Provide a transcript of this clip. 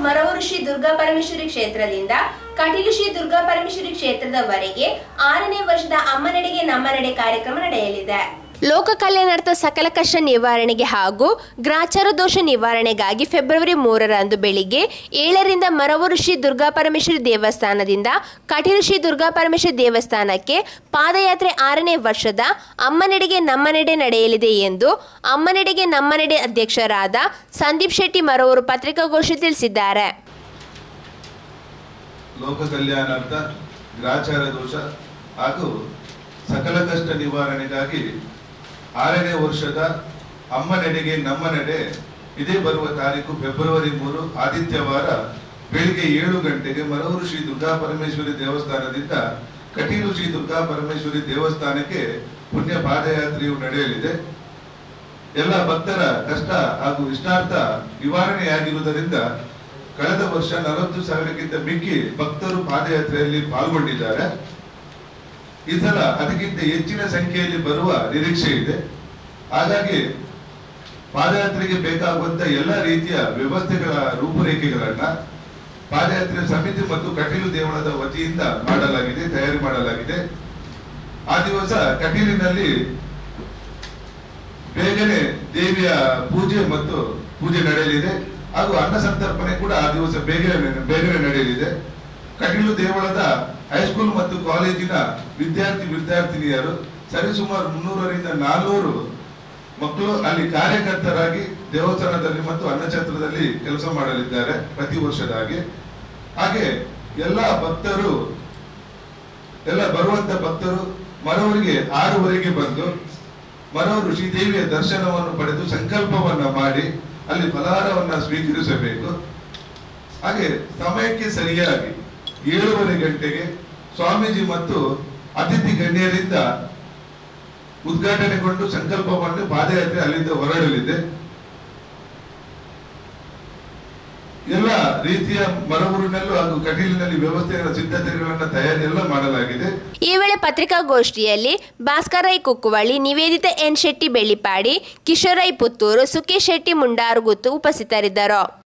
ಮರವರು ಶ್ರೀ ದುರ್ಗಾ ಪರಮೇಶ್ವರಿ ಕ್ಷೇತ್ರದಿಂದ ಕಟೀಲು ಶ್ರೀ ದುರ್ಗಾ ಪರಮೇಶ್ವರಿ ಕ್ಷೇತ್ರದವರೆಗೆ ಆರನೇ ವರ್ಷದ ಅಮ್ಮ ನಡೆಗೆ ನಮ್ಮ ನಡೆ ಕಾರ್ಯಕ್ರಮ ನಡೆಯಲಿದೆ ಲೋಕ ಕಲ್ಯಾಣಾರ್ಥ ಸಕಲ ಕಷ್ಟ ನಿವಾರಣೆಗೆ ಹಾಗೂ ಗ್ರಾಚಾರ ದೋಷ ನಿವಾರಣೆಗಾಗಿ ಫೆಬ್ರವರಿ ಮೂರರಂದು ಬೆಳಿಗ್ಗೆ ಏಳರಿಂದ ಮರವರು ಶ್ರೀ ದುರ್ಗಾ ಪರಮೇಶ್ವರಿ ದೇವಸ್ಥಾನದಿಂದ ಕಟೀಲು ಶ್ರೀ ದುರ್ಗಾ ಪರಮೇಶ್ವರಿ ದೇವಸ್ಥಾನಕ್ಕೆ ಪಾದಯಾತ್ರೆ ಆರನೇ ವರ್ಷದ ಅಮ್ಮನೆಡೆಗೆ ನಮ್ಮನೆಡೆ ನಡೆಯಲಿದೆ ಎಂದು ಅಮ್ಮನೆಡೆಗೆ ನಮ್ಮನೆಡೆ ಅಧ್ಯಕ್ಷರಾದ ಸಂದೀಪ್ ಶೆಟ್ಟಿ ಮರವರು ಪತ್ರಿಕಾಗೋಷ್ಠಿ ತಿಳಿಸಿದ್ದಾರೆ ಲೋಕ ಕಲ್ಯಾಣಾರ್ಥ ಗ್ರಾಚಾರ ದೋಷ ಹಾಗೂ ಸಕಲ ಕಷ್ಟ ನಿವಾರಣೆಗಾಗಿ ಆರನೇ ವರ್ಷದ ಅಮ್ಮ ನೆಡೆಗೆ ನಮ್ಮ ನಡೆ ಇದೇ ಬರುವ ತಾರೀಕು ಫೆಬ್ರವರಿ ಮೂರು ಆದಿತ್ಯವಾರ ಬೆಳಿಗ್ಗೆ ಏಳು ಗಂಟೆಗೆ ಮರವರು ಶ್ರೀ ದುರ್ಗಾ ಪರಮೇಶ್ವರಿ ದೇವಸ್ಥಾನದಿಂದ ಕಟೀಲು ಶ್ರೀ ದುರ್ಗಾ ಪರಮೇಶ್ವರಿ ದೇವಸ್ಥಾನಕ್ಕೆ ಪುಣ್ಯ ಪಾದಯಾತ್ರೆಯು ನಡೆಯಲಿದೆ ಎಲ್ಲ ಭಕ್ತರ ಕಷ್ಟ ಹಾಗೂ ಇಷ್ಟಾರ್ಥ ನಿವಾರಣೆಯಾಗಿರುವುದರಿಂದ ಕಳೆದ ವರ್ಷ ನಲವತ್ತು ಸಾವಿರಕ್ಕಿಂತ ಮಿಕ್ಕಿ ಭಕ್ತರು ಪಾದಯಾತ್ರೆಯಲ್ಲಿ ಪಾಲ್ಗೊಂಡಿದ್ದಾರೆ ಈ ಸಲ ಅದಕ್ಕಿಂತ ಹೆಚ್ಚಿನ ಸಂಖ್ಯೆಯಲ್ಲಿ ಬರುವ ನಿರೀಕ್ಷೆ ಇದೆ ಹಾಗಾಗಿ ಪಾದಯಾತ್ರೆಗೆ ಬೇಕಾಗುವಂತ ಎಲ್ಲ ರೀತಿಯ ವ್ಯವಸ್ಥೆಗಳ ರೂಪುರೇಖೆಗಳನ್ನ ಪಾದಯಾತ್ರೆ ಸಮಿತಿ ಮತ್ತು ಕಟೀಲು ದೇವಳದ ವತಿಯಿಂದ ಮಾಡಲಾಗಿದೆ ತಯಾರಿ ಮಾಡಲಾಗಿದೆ ಆ ದಿವಸ ಕಟೀಲಿನಲ್ಲಿ ಬೇಗನೆ ದೇವಿಯ ಪೂಜೆ ಮತ್ತು ಪೂಜೆ ನಡೆಯಲಿದೆ ಹಾಗೂ ಅನ್ನ ಸಂತರ್ಪಣೆ ಕೂಡ ಆ ದಿವಸ ಬೇಗನೆ ಬೇಗನೆ ನಡೆಯಲಿದೆ ಕಟೀಲು ದೇವಳದ ಹೈಸ್ಕೂಲ್ ಮತ್ತು ಕಾಲೇಜಿನ ವಿದ್ಯಾರ್ಥಿ ವಿದ್ಯಾರ್ಥಿನಿಯರು ಸರಿಸುಮಾರು ಮುನ್ನೂರರಿಂದ ನಾಲ್ನೂರು ಮಕ್ಕಳು ಅಲ್ಲಿ ಕಾರ್ಯಕರ್ತರಾಗಿ ದೇವಸ್ಥಾನದಲ್ಲಿ ಮತ್ತು ಅನ್ನಛತ್ರದಲ್ಲಿ ಕೆಲಸ ಮಾಡಲಿದ್ದಾರೆ ಪ್ರತಿ ವರ್ಷದ ಹಾಗೆ ಹಾಗೆ ಎಲ್ಲ ಭಕ್ತರು ಎಲ್ಲ ಬರುವಂತ ಭಕ್ತರು ಮರವರಿಗೆ ಆರೂವರೆಗೆ ಬಂದು ಮರವರು ಶ್ರೀದೇವಿಯ ದರ್ಶನವನ್ನು ಪಡೆದು ಸಂಕಲ್ಪವನ್ನ ಮಾಡಿ ಅಲ್ಲಿ ಫಲಹಾರವನ್ನ ಸ್ವೀಕರಿಸಬೇಕು ಹಾಗೆ ಸಮಯಕ್ಕೆ ಸರಿಯಾಗಿ ಏಳುವರೆ ಗಂಟೆಗೆ ಸ್ವಾಮೀಜಿ ಮತ್ತು ಅತಿಥಿ ಗಣ್ಯರಿಂದ ಉದ್ಘಾಟನೆಗೊಂಡು ಸಂಕಲ್ಪವನ್ನು ಪಾದಯಾತ್ರೆ ಅಲ್ಲಿಂದ ಹೊರಡಲಿದೆ ಎಲ್ಲ ರೀತಿಯ ಮರವೂರಿನಲ್ಲೂ ಹಾಗೂ ಕಟೀಲಿನಲ್ಲಿ ವ್ಯವಸ್ಥೆಗಳ ಸಿದ್ಧತೆಗಳನ್ನು ತಯಾರಿ ಎಲ್ಲ ಮಾಡಲಾಗಿದೆ ಈ ವೇಳೆ ಪತ್ರಿಕಾಗೋಷ್ಠಿಯಲ್ಲಿ ಭಾಸ್ಕರ್ ರೈ ಕುಕ್ಕುವಳ್ಳಿ ನಿವೇದಿತ ಎನ್ ಶೆಟ್ಟಿ ಬೆಳ್ಳಿಪಾಡಿ ಕಿಶೋರ್ ರೈ ಪುತ್ತೂರು ಸುಖೇಶ್ ಶೆಟ್ಟಿ ಮುಂಡಾರುಗುತ್ತು ಉಪಸ್ಥಿತರಿದ್ದರು